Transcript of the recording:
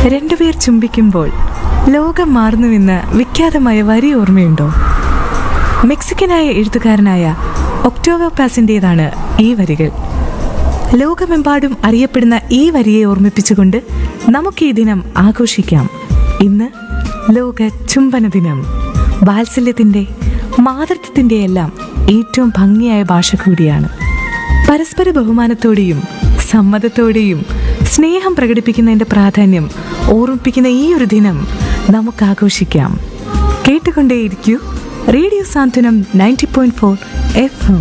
രണ്ടുപേർ ചുംബിക്കുമ്പോൾ ലോകം മാറുന്നുവെന്ന് വിഖ്യാതമായ വരി ഓർമ്മയുണ്ടോ മെക്സിക്കനായ എഴുത്തുകാരനായ ഒക്ടോബർ പാസിൻ്റേതാണ് ഈ വരികൾ ലോകമെമ്പാടും അറിയപ്പെടുന്ന ഈ വരിയെ ഓർമ്മിപ്പിച്ചുകൊണ്ട് നമുക്ക് ഈ ദിനം ആഘോഷിക്കാം ഇന്ന് ലോക ചുംബന ദിനം വാത്സല്യത്തിൻ്റെ മാതൃത്വത്തിൻ്റെ എല്ലാം ഏറ്റവും ഭംഗിയായ ഭാഷ കൂടിയാണ് പരസ്പര ബഹുമാനത്തോടെയും സമ്മതത്തോടെയും സ്നേഹം പ്രകടിപ്പിക്കുന്നതിൻ്റെ പ്രാധാന്യം ഓർമ്മിപ്പിക്കുന്ന ഈ ഒരു ദിനം നമുക്ക് ആഘോഷിക്കാം കേട്ടുകൊണ്ടേയിരിക്കൂ radio Santhwanam ninety point four FM M